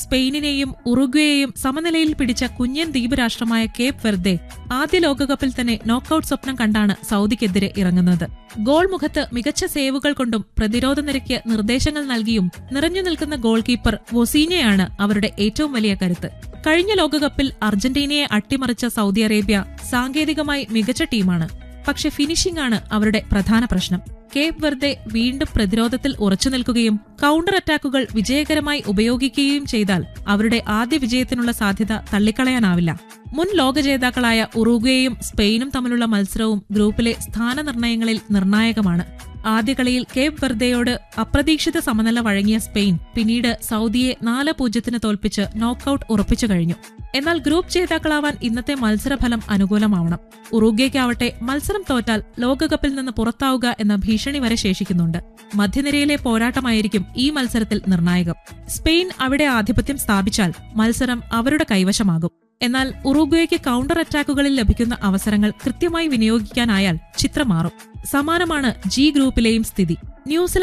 സ്പെയിനിനെയും ഉറുഗ്വേയെയും സമനിലയിൽ പിടിച്ച കുഞ്ഞൻ ദ്വീപ് രാഷ്ട്രമായ കേപ്പ് വെർദെ ആദ്യ ലോകകപ്പിൽ തന്നെ നോക്കൌട്ട് സ്വപ്നം കണ്ടാണ് സൗദിക്കെതിരെ ഇറങ്ങുന്നത് ഗോൾ മുഖത്ത് മികച്ച സേവുകൾ കൊണ്ടും പ്രതിരോധ നിരയ്ക്ക് നിർദ്ദേശങ്ങൾ നൽകിയും നിറഞ്ഞു നിൽക്കുന്ന ഗോൾ കീപ്പർ വൊസീനയാണ് അവരുടെ ഏറ്റവും വലിയ കരുത്ത് കഴിഞ്ഞ ലോകകപ്പിൽ അർജന്റീനയെ അട്ടിമറിച്ച സൗദി അറേബ്യ സാങ്കേതികമായി മികച്ച ടീമാണ് പക്ഷെ ഫിനിഷിംഗ് ആണ് അവരുടെ പ്രധാന പ്രശ്നം കേപ്പ് വെർദെ വീണ്ടും പ്രതിരോധത്തിൽ ഉറച്ചു നിൽക്കുകയും കൗണ്ടർ അറ്റാക്കുകൾ വിജയകരമായി ഉപയോഗിക്കുകയും ചെയ്താൽ അവരുടെ ആദ്യ വിജയത്തിനുള്ള സാധ്യത തള്ളിക്കളയാനാവില്ല മുൻ ലോക ജേതാക്കളായ ഉറുഗ്വേയും സ്പെയിനും തമ്മിലുള്ള മത്സരവും ഗ്രൂപ്പിലെ സ്ഥാനനിർണയങ്ങളിൽ നിർണായകമാണ് ആദ്യ കളിയിൽ കേപ്പ് വെർദെയോട് അപ്രതീക്ഷിത സമനില വഴങ്ങിയ സ്പെയിൻ പിന്നീട് സൗദിയെ നാല് പൂജ്യത്തിന് തോൽപ്പിച്ച് നോക്കൌട്ട് ഉറപ്പിച്ചു കഴിഞ്ഞു എന്നാൽ ഗ്രൂപ്പ് ജേതാക്കളാവാൻ ഇന്നത്തെ മത്സരഫലം അനുകൂലമാവണം ഉറുഗ്വേക്കാവട്ടെ മത്സരം തോറ്റാൽ ലോകകപ്പിൽ നിന്ന് പുറത്താവുക എന്ന ഭീഷണി വരെ ശേഷിക്കുന്നുണ്ട് മധ്യനിരയിലെ പോരാട്ടമായിരിക്കും ഈ മത്സരത്തിൽ നിർണായകം സ്പെയിൻ അവിടെ ആധിപത്യം സ്ഥാപിച്ചാൽ മത്സരം അവരുടെ കൈവശമാകും എന്നാൽ ഉറുഗ്വേക്ക് കൗണ്ടർ അറ്റാക്കുകളിൽ ലഭിക്കുന്ന അവസരങ്ങൾ കൃത്യമായി വിനിയോഗിക്കാനായാൽ ചിത്രം മാറും സമാനമാണ് ജി ഗ്രൂപ്പിലെയും സ്ഥിതി ന്യൂസിലൻഡ്